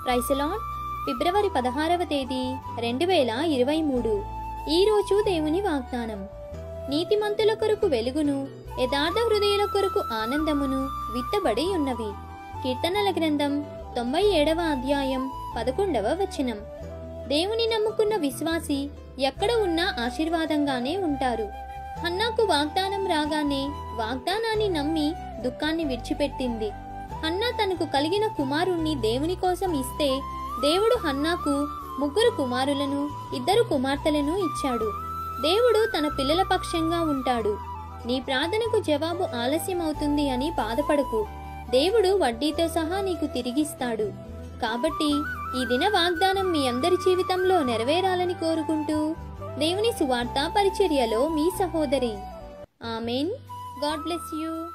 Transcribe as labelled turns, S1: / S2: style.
S1: ప్రైసలాన్ ఫిబ్రవరి పదహారవ తేదీ రెండు వేల ఇరవై మూడు ఈరోజు దేవుని వాగ్దానం నీతిమంతుల కొరకు వెలుగును యథార్థ హృదయుల కొరకు ఆనందమును విత్తబడి ఉన్నవి కీర్తనల గ్రంథం తొంభై ఏడవ అధ్యాయం పదకొండవ వచనం దేవుని నమ్ముకున్న విశ్వాసి ఎక్కడ ఉన్నా ఆశీర్వాదంగానే ఉంటారు హన్నాకు వాగ్దానం రాగానే వాగ్దానాన్ని నమ్మి దుఃఖాన్ని విడిచిపెట్టింది హన్నా తనకు కలిగిన కుమారుణ్ణి దేవుని కోసం ఇస్తే దేవుడు హన్నాకు ముగ్గురు కుమారులను ఇద్దరు కుమార్తెలను ఇచ్చాడు దేవుడు తన పిల్లల పక్షంగా ఉంటాడు నీ ప్రార్థనకు జవాబు ఆలస్యమవుతుంది అని బాధపడకు దేవుడు వడ్డీతో సహా నీకు తిరిగిస్తాడు కాబట్టి ఈ దిన వాగ్దానం మీ అందరి జీవితంలో నెరవేరాలని కోరుకుంటూ దేవుని సువార్త పరిచర్యలో మీ సహోదరి ఆమెన్ గాడ్ బ్లెస్ యూ